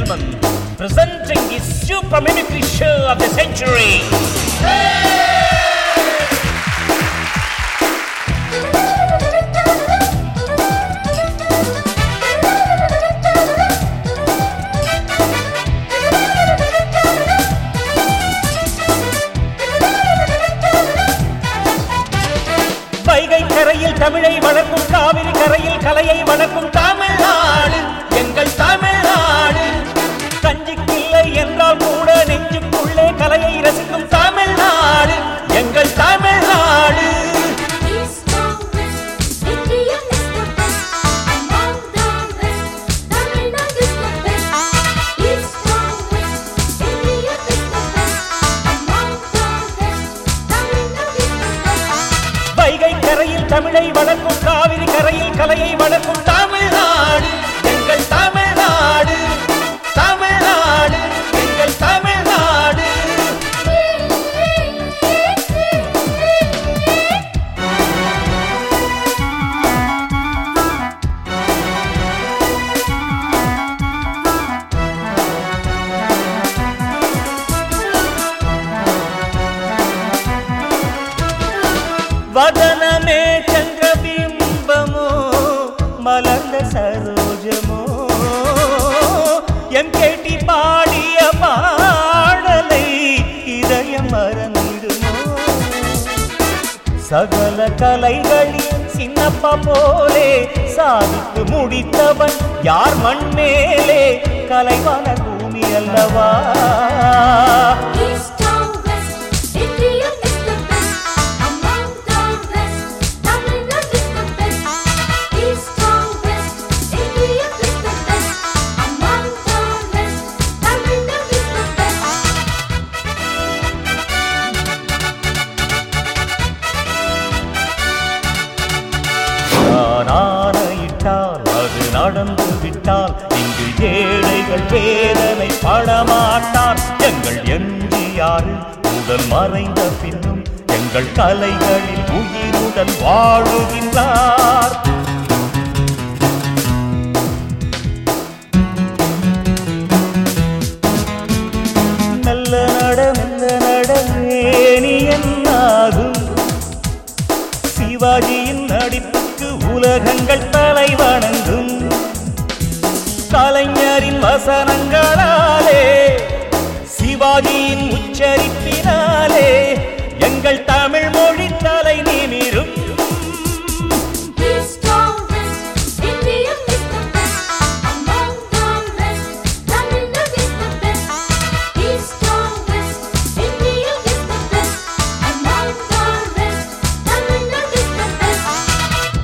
gentlemen, presenting his super mimicry show of the century. Vaigai கரையில் தமிழை வளர்க்கும் காவிரி கரையில் கலையை வளர்க்கும் தமிழ்நாடு எங்கள் தமிழ்நாடு கஞ்சிக்கில்லை என்றால் கூட நெஞ்சுக்குள்ளே கலையை ரசிக்கும் தமிழ்நாடு எங்கள் Tamil Nadu East or West, India is the best. Among the rest, Tamil Nadu is the best. East or West, India is the best. Among the rest, Tamil Nadu is the best. Vaigai கரையில் தமிழை வளர்க்கும் காவிரி கரையில் கலையை வளர்க்கும் தமிழ்நாடு எங்கள் தமிழ்நாடு தமிழ்நாடு எங்கள் தமிழ்நாடு வதனமே சந்திரபிம்பமோ மலர்ந்த சரோஜமோ எம் கேட்டி பாடிய பாடலை இதயம் மறந்திடுமோ சகல கலைகளில் சின்னப்பா போலே சாதித்து முடித்தவன் யார் மண் மேலே கலைவான பூமி அல்லவா East or West, India is the best. Among the rest, Tamil Nadu is the best. East or West, India is the best. Among the rest, Tamil Nadu is the best. நான் ஆணையிட்டால் அது நடந்து விட்டால் இங்கு ஏழைகள் வேதனை படமாட்டார் எங்கள் எஞ்சியாறு உடல் மறைந்த பின்னும் எங்கள் கலைகளில் உயிருடன் வாழுகின்றார் மெல்ல நட மெல்ல நடவேணி என்னாகும் சிவாஜியின் நடிப்புக்கு உலகங்கள் தலை வணங்கும் கலைஞரின் வசனங்களாலே சிவாஜியின் உச்சரிப்பினாலே எங்கள் தமிழ் மொழி தலை நிமிரும் East or West, India is the best. Among the rest, Tamil Nadu is the best. East or West, India is the best. Among the rest, Tamil Nadu is the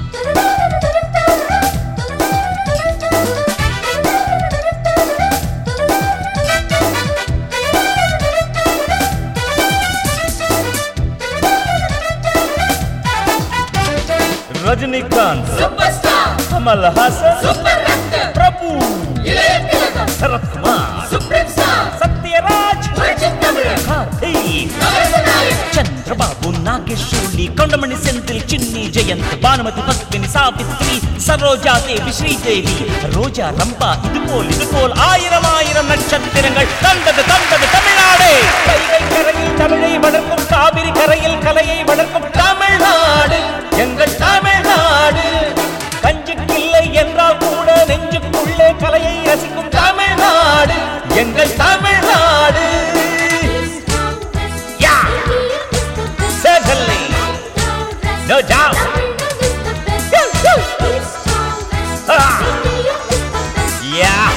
Rajinikanth Superstar, Kamal Haasan super actor, பிரபு இளைய திலகம், Sarathkumar supreme star, Sathyaraj புரட்சித் தமிழர், கார்த்திக் நரசிம்மாயன், చంద్రబాబు నాగేశ్వరుడి కొండమణి సెంథిల్ చిన్ని జయంత్ భానుమతి పద్మిని సావిత్రి சரோஜாதேவி ஸ்ரீதேவி ரோஜா ரம்பா இது போல் இது போல் ஆயிரம் ஆயிரம் நட்சத்திரங்கள் தந்தது தந்தது தமிழ்நாடு வைகை கரையில் தமிழை வளர்க்கும் காவிரி கரையில் கலையை வளர்க்கும் தமிழ்நாடு எங்கள் தமிழ்நாடு கஞ்சிக்கில்லை என்றால் கூட நெஞ்சுக்குள்ளே கலையை ரசிக்கும் தமிழ்நாடு எங்கள் Tamil Nadu East or West, Yeah. India is the best. Certainly. Among the rest, No doubt. Tamil Nadu is the best. Woo, woo. East or West, Ah. India is the best. Yeah.